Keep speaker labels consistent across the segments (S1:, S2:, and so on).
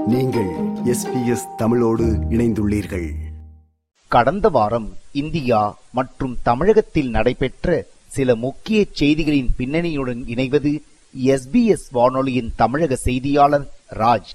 S1: நீங்கள் எஸ்பிஎஸ் தமிழோடு இணைந்துள்ளீர்கள்
S2: கடந்த வாரம் இந்தியா மற்றும் தமிழகத்தில் நடைபெற்ற சில முக்கிய செய்திகளின் பின்னணியுடன் இணைவது எஸ்பிஎஸ் வானொலியின் தமிழக செய்தியாளர் ராஜ்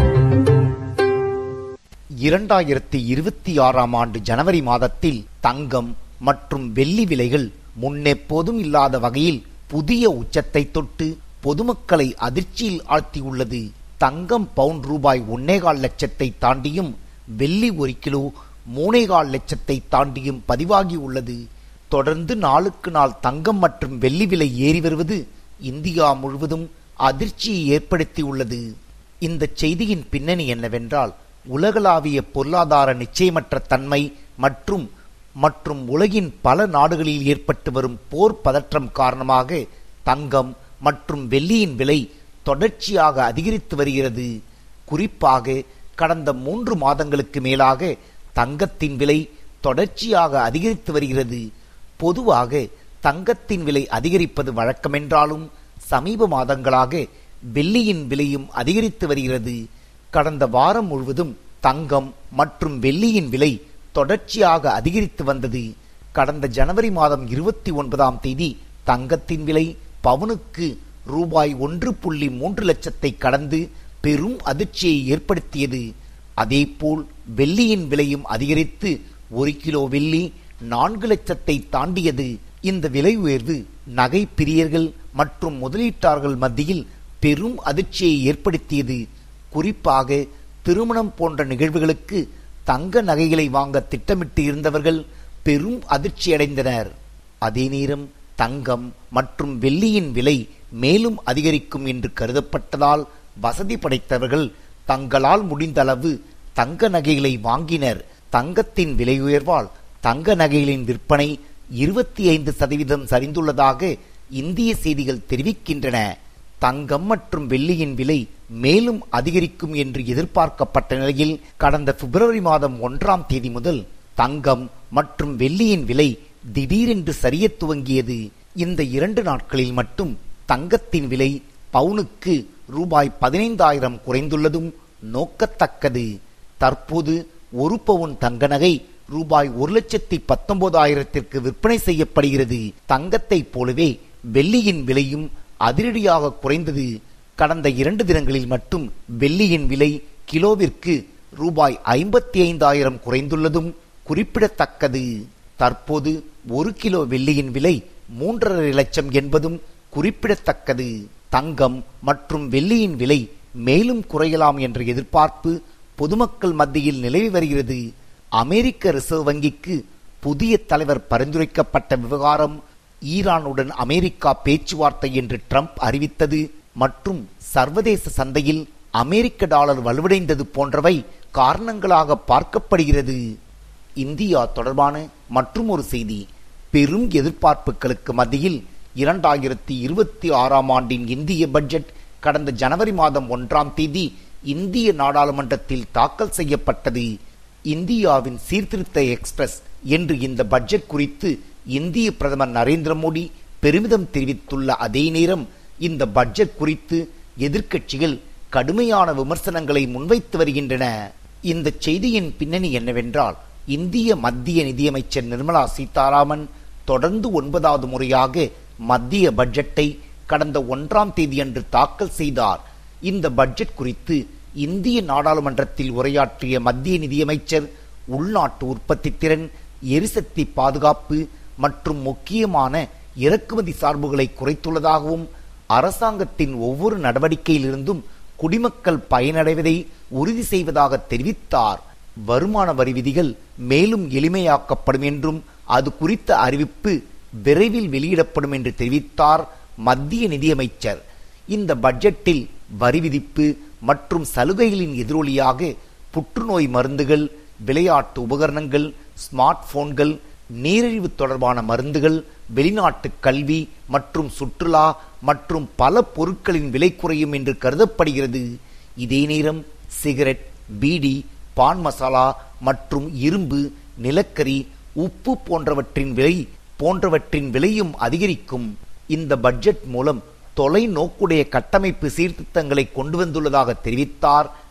S2: இரண்டாயிரத்தி இருபத்தி ஆறாம் ஆண்டு ஜனவரி மாதத்தில் தங்கம் மற்றும் வெள்ளி விலைகள் முன்னெப்போதும் இல்லாத வகையில் புதிய உச்சத்தை தொட்டு பொதுமக்களை அதிர்ச்சியில் ஆழ்த்தியுள்ளது தங்கம் பவுண்ட் ரூபாய் ஒன்னேகால் லட்சத்தை தாண்டியும் வெள்ளி ஒரு கிலோ மூணேகால் லட்சத்தை தாண்டியும் பதிவாகி உள்ளது தொடர்ந்து நாளுக்கு நாள் தங்கம் மற்றும் வெள்ளி விலை ஏறி வருவது இந்தியா முழுவதும் அதிர்ச்சியை ஏற்படுத்தியுள்ளது இந்த செய்தியின் பின்னணி என்னவென்றால் உலகளாவிய பொருளாதார நிச்சயமற்ற தன்மை மற்றும் மற்றும் உலகின் பல நாடுகளில் ஏற்பட்டு வரும் போர் பதற்றம் காரணமாக தங்கம் மற்றும் வெள்ளியின் விலை தொடர்ச்சியாக அதிகரித்து வருகிறது குறிப்பாக கடந்த மூன்று மாதங்களுக்கு மேலாக தங்கத்தின் விலை தொடர்ச்சியாக அதிகரித்து வருகிறது பொதுவாக தங்கத்தின் விலை அதிகரிப்பது வழக்கமென்றாலும் சமீப மாதங்களாக வெள்ளியின் விலையும் அதிகரித்து வருகிறது கடந்த வாரம் முழுவதும் தங்கம் மற்றும் வெள்ளியின் விலை தொடர்ச்சியாக அதிகரித்து வந்தது கடந்த ஜனவரி மாதம் இருபத்தி ஒன்பதாம் தேதி தங்கத்தின் விலை பவுனுக்கு ரூபாய் ஒன்று புள்ளி மூன்று லட்சத்தை கடந்து பெரும் அதிர்ச்சியை ஏற்படுத்தியது அதேபோல் வெள்ளியின் விலையும் அதிகரித்து ஒரு கிலோ வெள்ளி நான்கு லட்சத்தை தாண்டியது இந்த விலை உயர்வு நகை பிரியர்கள் மற்றும் முதலீட்டாளர்கள் மத்தியில் பெரும் அதிர்ச்சியை ஏற்படுத்தியது குறிப்பாக திருமணம் போன்ற நிகழ்வுகளுக்கு தங்க நகைகளை வாங்க திட்டமிட்டு இருந்தவர்கள் பெரும் அதிர்ச்சியடைந்தனர் அதே நேரம் தங்கம் மற்றும் வெள்ளியின் விலை மேலும் அதிகரிக்கும் என்று கருதப்பட்டதால் வசதி படைத்தவர்கள் தங்களால் முடிந்தளவு தங்க நகைகளை வாங்கினர் தங்கத்தின் விலை உயர்வால் தங்க நகைகளின் விற்பனை இருபத்தி ஐந்து சதவீதம் சரிந்துள்ளதாக இந்திய செய்திகள் தெரிவிக்கின்றன தங்கம் மற்றும் வெள்ளியின் விலை மேலும் அதிகரிக்கும் என்று எதிர்பார்க்கப்பட்ட நிலையில் கடந்த பிப்ரவரி மாதம் ஒன்றாம் தேதி முதல் தங்கம் மற்றும் வெள்ளியின் விலை திடீரென்று சரிய துவங்கியது இந்த இரண்டு நாட்களில் மட்டும் தங்கத்தின் விலை பவுனுக்கு ரூபாய் பதினைந்தாயிரம் குறைந்துள்ளதும் நோக்கத்தக்கது தற்போது ஒரு பவுன் தங்க நகை ரூபாய் ஒரு லட்சத்தி பத்தொன்பதாயிரத்திற்கு விற்பனை செய்யப்படுகிறது தங்கத்தைப் போலவே வெள்ளியின் விலையும் அதிரடியாக குறைந்தது கடந்த இரண்டு தினங்களில் மட்டும் வெள்ளியின் விலை கிலோவிற்கு ரூபாய் ஐம்பத்தி ஐந்தாயிரம் குறைந்துள்ளதும் குறிப்பிடத்தக்கது தற்போது ஒரு கிலோ வெள்ளியின் விலை மூன்றரை லட்சம் என்பதும் குறிப்பிடத்தக்கது தங்கம் மற்றும் வெள்ளியின் விலை மேலும் குறையலாம் என்ற எதிர்பார்ப்பு பொதுமக்கள் மத்தியில் நிலவி வருகிறது அமெரிக்க ரிசர்வ் வங்கிக்கு புதிய தலைவர் பரிந்துரைக்கப்பட்ட விவகாரம் ஈரானுடன் அமெரிக்கா பேச்சுவார்த்தை என்று ட்ரம்ப் அறிவித்தது மற்றும் சர்வதேச சந்தையில் அமெரிக்க டாலர் வலுவடைந்தது போன்றவை காரணங்களாக பார்க்கப்படுகிறது இந்தியா தொடர்பான மற்றும் ஒரு செய்தி பெரும் எதிர்பார்ப்புகளுக்கு மத்தியில் இரண்டாயிரத்தி இருபத்தி ஆறாம் ஆண்டின் இந்திய பட்ஜெட் கடந்த ஜனவரி மாதம் ஒன்றாம் தேதி இந்திய நாடாளுமன்றத்தில் தாக்கல் செய்யப்பட்டது இந்தியாவின் சீர்திருத்த எக்ஸ்பிரஸ் என்று இந்த பட்ஜெட் குறித்து இந்திய பிரதமர் நரேந்திர மோடி பெருமிதம் தெரிவித்துள்ள அதே நேரம் இந்த பட்ஜெட் குறித்து எதிர்க்கட்சிகள் கடுமையான விமர்சனங்களை முன்வைத்து வருகின்றன இந்த செய்தியின் பின்னணி என்னவென்றால் இந்திய மத்திய நிதியமைச்சர் நிர்மலா சீதாராமன் தொடர்ந்து ஒன்பதாவது முறையாக மத்திய பட்ஜெட்டை கடந்த ஒன்றாம் தேதியன்று தாக்கல் செய்தார் இந்த பட்ஜெட் குறித்து இந்திய நாடாளுமன்றத்தில் உரையாற்றிய மத்திய நிதியமைச்சர் உள்நாட்டு உற்பத்தி திறன் எரிசக்தி பாதுகாப்பு மற்றும் முக்கியமான இறக்குமதி சார்புகளை குறைத்துள்ளதாகவும் அரசாங்கத்தின் ஒவ்வொரு நடவடிக்கையிலிருந்தும் குடிமக்கள் பயனடைவதை உறுதி செய்வதாக தெரிவித்தார் வருமான வரி விதிகள் மேலும் எளிமையாக்கப்படும் என்றும் அது குறித்த அறிவிப்பு விரைவில் வெளியிடப்படும் என்று தெரிவித்தார் மத்திய நிதியமைச்சர் இந்த பட்ஜெட்டில் வரி விதிப்பு மற்றும் சலுகைகளின் எதிரொலியாக புற்றுநோய் மருந்துகள் விளையாட்டு உபகரணங்கள் ஸ்மார்ட் போன்கள் நீரிழிவு தொடர்பான மருந்துகள் வெளிநாட்டு கல்வி மற்றும் சுற்றுலா மற்றும் பல பொருட்களின் விலை குறையும் என்று கருதப்படுகிறது இதே நேரம் சிகரெட் பீடி பான் மசாலா மற்றும் இரும்பு நிலக்கரி உப்பு போன்றவற்றின் விலை போன்றவற்றின் விலையும் அதிகரிக்கும் இந்த பட்ஜெட் மூலம் தொலைநோக்குடைய கட்டமைப்பு சீர்திருத்தங்களை கொண்டு வந்துள்ளதாக தெரிவித்தார்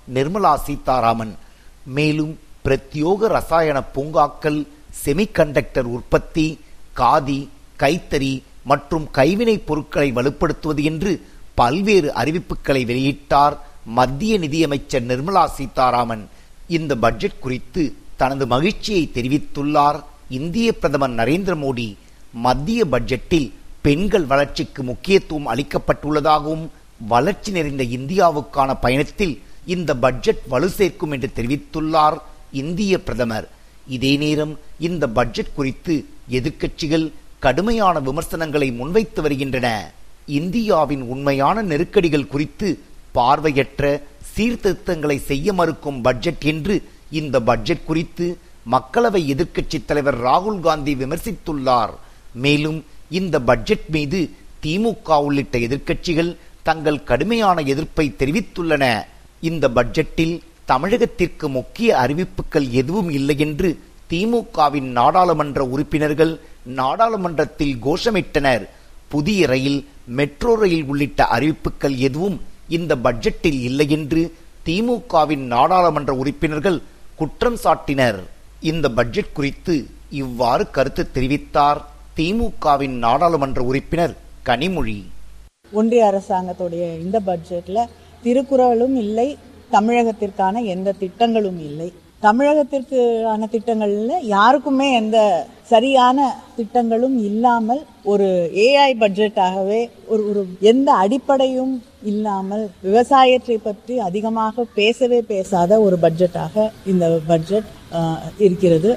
S2: நிர்மலா சீதாராமன் மேலும் பிரத்யோக ரசாயன பூங்காக்கள் செமிகண்டக்டர் உற்பத்தி காதி கைத்தறி மற்றும் கைவினைப் பொருட்களை வலுப்படுத்துவது என்று பல்வேறு அறிவிப்புகளை வெளியிட்டார் மத்திய நிதியமைச்சர் நிர்மலா சீதாராமன் இந்த பட்ஜெட் குறித்து தனது மகிழ்ச்சியை தெரிவித்துள்ளார் இந்திய பிரதமர் நரேந்திர மோடி மத்திய பட்ஜெட்டில் பெண்கள் வளர்ச்சிக்கு முக்கியத்துவம் அளிக்கப்பட்டுள்ளதாகவும் வளர்ச்சி நிறைந்த இந்தியாவுக்கான பயணத்தில் இந்த பட்ஜெட் வலு சேர்க்கும் என்று தெரிவித்துள்ளார் இந்திய பிரதமர் இதே நேரம் இந்த பட்ஜெட் குறித்து எதிர்க்கட்சிகள் கடுமையான விமர்சனங்களை முன்வைத்து வருகின்றன இந்தியாவின் உண்மையான நெருக்கடிகள் குறித்து பார்வையற்ற சீர்திருத்தங்களை செய்ய மறுக்கும் பட்ஜெட் என்று இந்த பட்ஜெட் குறித்து மக்களவை எதிர்க்கட்சித் தலைவர் ராகுல் காந்தி விமர்சித்துள்ளார் மேலும் இந்த பட்ஜெட் மீது திமுக உள்ளிட்ட எதிர்க்கட்சிகள் தங்கள் கடுமையான எதிர்ப்பை தெரிவித்துள்ளன இந்த பட்ஜெட்டில் தமிழகத்திற்கு முக்கிய அறிவிப்புகள் எதுவும் இல்லை என்று திமுகவின் நாடாளுமன்ற உறுப்பினர்கள் நாடாளுமன்றத்தில் கோஷமிட்டனர் புதிய ரயில் மெட்ரோ ரயில் உள்ளிட்ட அறிவிப்புகள் எதுவும் இந்த பட்ஜெட்டில் இல்லை என்று திமுகவின் நாடாளுமன்ற உறுப்பினர்கள் குற்றம் சாட்டினர் இந்த பட்ஜெட் குறித்து இவ்வாறு கருத்து தெரிவித்தார் திமுகவின் நாடாளுமன்ற உறுப்பினர் கனிமொழி
S3: ஒன்றிய அரசாங்கத்துடைய இந்த பட்ஜெட்ல திருக்குறளும் இல்லை தமிழகத்திற்கான எந்த திட்டங்களும் இல்லை தமிழகத்திற்கான திட்டங்கள்ல யாருக்குமே எந்த சரியான திட்டங்களும் இல்லாமல் ஒரு ஏஐ பட்ஜெட்டாகவே ஒரு ஒரு எந்த அடிப்படையும் இல்லாமல் விவசாயத்தை பற்றி அதிகமாக பேசவே பேசாத ஒரு பட்ஜெட்டாக இந்த பட்ஜெட் ஆஹ், இருக்கிறது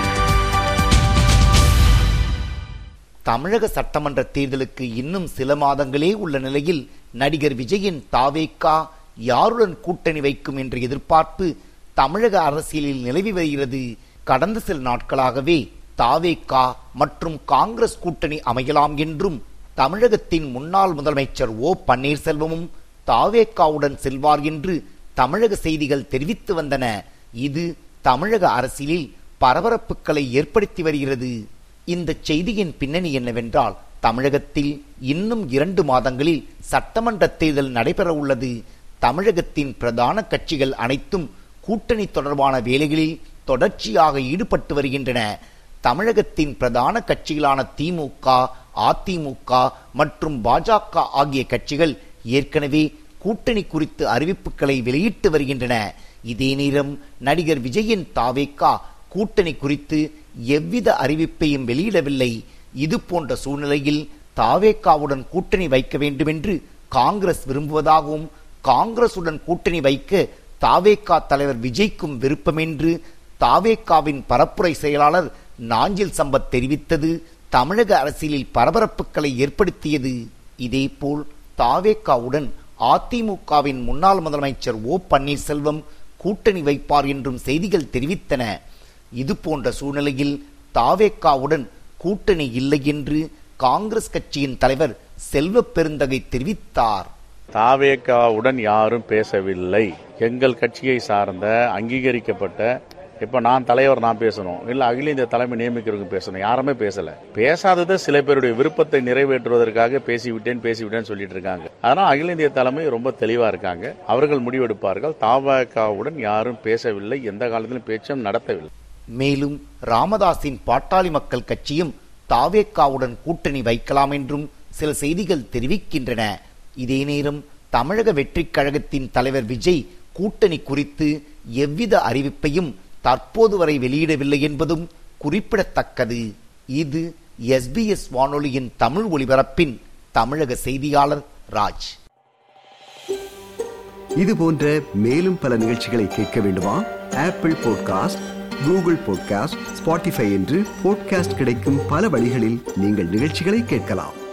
S2: தமிழக சட்டமன்ற தேர்தலுக்கு இன்னும் சில மாதங்களே உள்ள நிலையில் நடிகர் விஜயின் தாவேக்கா யாருடன் கூட்டணி வைக்கும் என்ற எதிர்பார்ப்பு தமிழக அரசியலில் நிலவி வருகிறது கடந்த சில நாட்களாகவே தாவேக்கா மற்றும் காங்கிரஸ் கூட்டணி அமையலாம் என்றும் தமிழகத்தின் முன்னாள் முதலமைச்சர் ஓ பன்னீர்செல்வமும் தாவேக்காவுடன் செல்வார் என்று தமிழக செய்திகள் தெரிவித்து வந்தன இது தமிழக அரசியலில் பரபரப்புகளை ஏற்படுத்தி வருகிறது இந்த செய்தியின் பின்னணி என்னவென்றால் தமிழகத்தில் இன்னும் இரண்டு மாதங்களில் சட்டமன்ற தேர்தல் நடைபெற உள்ளது தமிழகத்தின் பிரதான கட்சிகள் அனைத்தும் கூட்டணி தொடர்பான வேலைகளில் தொடர்ச்சியாக ஈடுபட்டு வருகின்றன தமிழகத்தின் பிரதான கட்சிகளான திமுக அதிமுக மற்றும் பாஜக ஆகிய கட்சிகள் ஏற்கனவே கூட்டணி குறித்து அறிவிப்புகளை வெளியிட்டு வருகின்றன இதே நேரம் நடிகர் விஜயின் தாவேக்கா கூட்டணி குறித்து எவ்வித அறிவிப்பையும் வெளியிடவில்லை இது போன்ற சூழ்நிலையில் தாவேக்காவுடன் கூட்டணி வைக்க வேண்டும் என்று காங்கிரஸ் விரும்புவதாகவும் காங்கிரசுடன் கூட்டணி வைக்க தாவேக்கா தலைவர் விஜய்க்கும் விருப்பம் என்று தாவேக்காவின் பரப்புரை செயலாளர் நாஞ்சில் சம்பத் தெரிவித்தது தமிழக அரசியலில் பரபரப்புகளை ஏற்படுத்தியது இதேபோல் தாவேக்காவுடன் அதிமுகவின் முன்னாள் முதலமைச்சர் ஓ பன்னீர்செல்வம் கூட்டணி வைப்பார் என்றும் செய்திகள் தெரிவித்தன இது போன்ற சூழ்நிலையில் தாவேக்காவுடன் கூட்டணி இல்லை என்று காங்கிரஸ் கட்சியின் தலைவர் செல்வ பெருந்தகை தெரிவித்தார்
S4: தாவேக்காவுடன் யாரும் பேசவில்லை எங்கள் கட்சியை சார்ந்த அங்கீகரிக்கப்பட்ட இப்ப நான் தலைவர் நான் பேசணும் இல்ல அகில இந்திய தலைமை நியமிக்கிறவங்க பேசணும் யாருமே பேசல பேசாததை சில பேருடைய விருப்பத்தை நிறைவேற்றுவதற்காக பேசிவிட்டேன் பேசிவிட்டேன்னு சொல்லிட்டு இருக்காங்க அதனால அகில இந்திய தலைமை ரொம்ப தெளிவா இருக்காங்க அவர்கள் முடிவெடுப்பார்கள் தாவேக்காவுடன் யாரும் பேசவில்லை எந்த காலத்திலும் பேச்சும் நடத்தவில்லை
S2: மேலும் ராமதாஸின் பாட்டாளி மக்கள் கட்சியும் தாவேக்காவுடன் கூட்டணி வைக்கலாம் என்றும் சில செய்திகள் தெரிவிக்கின்றன இதே நேரம் தமிழக வெற்றிக் கழகத்தின் தலைவர் விஜய் கூட்டணி குறித்து எவ்வித அறிவிப்பையும் தற்போது வரை வெளியிடவில்லை என்பதும் குறிப்பிடத்தக்கது இது எஸ்பிஎஸ் வானொலியின் தமிழ் ஒலிபரப்பின் தமிழக செய்தியாளர் ராஜ்
S1: இது போன்ற மேலும் பல நிகழ்ச்சிகளை கேட்க வேண்டுமா Apple podcast Google podcast Spotify என்று பாட்காஸ்ட் கிடைக்கும் பல வழிகளில் நீங்கள் நிகழ்ச்சிகளை கேட்கலாம்